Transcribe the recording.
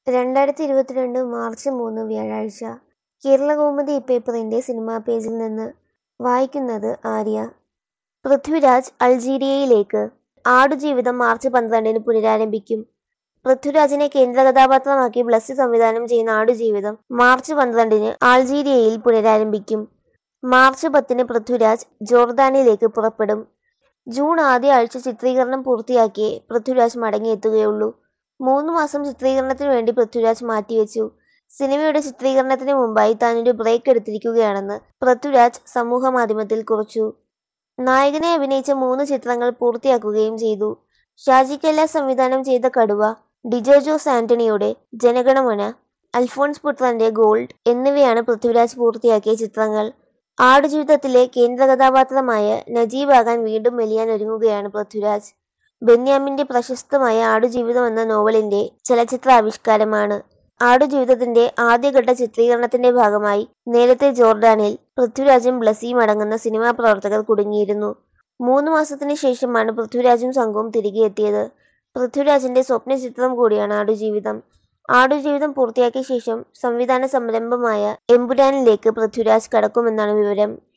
രണ്ടായിരത്തി ഇരുപത്തിരണ്ട് മാർച്ച് മൂന്ന് വ്യാഴാഴ്ച കേരളകൗമുദി പേപ്പറിന്റെ സിനിമാ പേജിൽ നിന്ന് വായിക്കുന്നത് ആര്യ പൃഥ്വിരാജ് അൾജീരിയയിലേക്ക് ആടുജീവിതം മാർച്ച് പന്ത്രണ്ടിന് പുനരാരംഭിക്കും പൃഥ്വിരാജിനെ കേന്ദ്ര കഥാപാത്രമാക്കി ബ്ലസ്സി സംവിധാനം ചെയ്യുന്ന ആടുജീവിതം മാർച്ച് പന്ത്രണ്ടിന് അൾജീരിയയിൽ പുനരാരംഭിക്കും മാർച്ച് പത്തിന് പൃഥ്വിരാജ് ജോർദാനിലേക്ക് പുറപ്പെടും ജൂൺ ആദ്യ ആഴ്ച ചിത്രീകരണം പൂർത്തിയാക്കിയേ പൃഥ്വിരാജ് മടങ്ങിയെത്തുകയുള്ളൂ മൂന്ന് മാസം ചിത്രീകരണത്തിനു വേണ്ടി പൃഥ്വിരാജ് മാറ്റിവെച്ചു സിനിമയുടെ ചിത്രീകരണത്തിന് മുമ്പായി താനൊരു ബ്രേക്ക് എടുത്തിരിക്കുകയാണെന്ന് പൃഥ്വിരാജ് സമൂഹമാധ്യമത്തിൽ കുറിച്ചു നായകനെ അഭിനയിച്ച മൂന്ന് ചിത്രങ്ങൾ പൂർത്തിയാക്കുകയും ചെയ്തു ഷാജി കൈലാസ് സംവിധാനം ചെയ്ത കടുവ ഡിജോ ജോസ് ആന്റണിയുടെ ജനഗണമന അൽഫോൺസ് പുത്രന്റെ ഗോൾഡ് എന്നിവയാണ് പൃഥ്വിരാജ് പൂർത്തിയാക്കിയ ചിത്രങ്ങൾ ആടുജീവിതത്തിലെ കേന്ദ്ര കഥാപാത്രമായ നജീബാകാൻ വീണ്ടും മെലിയാൻ ഒരുങ്ങുകയാണ് പൃഥ്വിരാജ് ബെന്യാമിന്റെ പ്രശസ്തമായ ആടുജീവിതം എന്ന നോവലിന്റെ ചലച്ചിത്രാവിഷ്കാരമാണ് ആടുജീവിതത്തിന്റെ ആദ്യഘട്ട ചിത്രീകരണത്തിന്റെ ഭാഗമായി നേരത്തെ ജോർഡാനിൽ പൃഥ്വിരാജും ബ്ലസ്സിയും അടങ്ങുന്ന സിനിമാ പ്രവർത്തകർ കുടുങ്ങിയിരുന്നു മൂന്ന് മാസത്തിന് ശേഷമാണ് പൃഥ്വിരാജും സംഘവും തിരികെ എത്തിയത് പൃഥ്വിരാജിന്റെ സ്വപ്ന ചിത്രം കൂടിയാണ് ആടുജീവിതം ആടുജീവിതം പൂർത്തിയാക്കിയ ശേഷം സംവിധാന സംരംഭമായ എമ്പുരാനിലേക്ക് പൃഥ്വിരാജ് കടക്കുമെന്നാണ് വിവരം